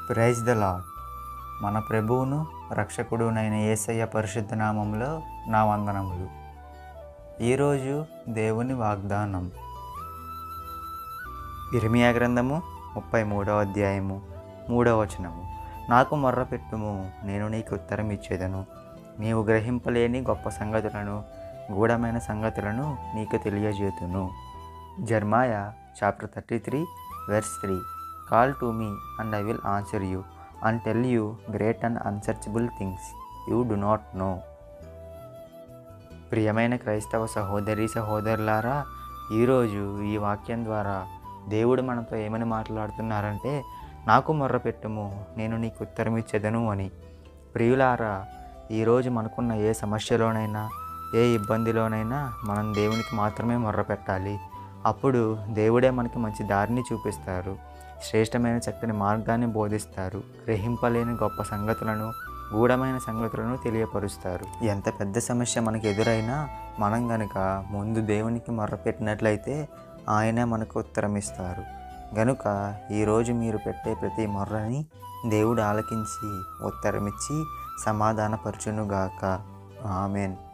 praise the lord మన ప్రభువును రక్షకుడునైన యేసయ్య పరిశుద్ధ నామంలో నా వందనములు ఈరోజు దేవుని వాగ్దానం ఇర్మియా గ్రంథము ముప్పై మూడవ అధ్యాయము మూడవ వచనము నాకు మొర్ర పెట్టుము నేను నీకు ఉత్తరం ఇచ్చేదను నీవు గ్రహింపలేని గొప్ప సంగతులను గూఢమైన సంగతులను నీకు తెలియజేతును Jeremiah chapter thirty three verse three call to me and I will answer you and tell you great and unsearchable things you do not know ప్రియమైన క్రైస్తవ సహోదరి సహోదరులారా ఈరోజు ఈ వాక్యం ద్వారా దేవుడు మనతో ఏమని మాట్లాడుతున్నారంటే నాకు మొర్ర పెట్టుము నేను నీకు ఉత్తరం ఇచ్చేదను అని ప్రియులారా ఈరోజు మనకున్న ఏ సమస్యలోనైనా ఏ ఇబ్బందిలోనైనా మనం దేవునికి మాత్రమే మొర్ర పెట్టాలి అప్పుడు దేవుడే మనకి మంచి దారిని చూపిస్తారు శ్రేష్టమైన చక్కని మార్గాన్ని బోధిస్తారు గ్రహింపలేని గొప్ప సంగతులను గూఢమైన సంగతులను తెలియపరుస్తారు ఎంత పెద్ద సమస్య మనకు ఎదురైనా మనం గనుక ముందు దేవునికి మొర్ర పెట్టినట్లయితే ఆయనే మనకు ఉత్తరం ఇస్తారు గనుక ఈరోజు మీరు పెట్టే ప్రతి మొర్రని దేవుడు ఆలకించి ఉత్తరమిచ్చి సమాధానపరచునుగాక ఆమెన్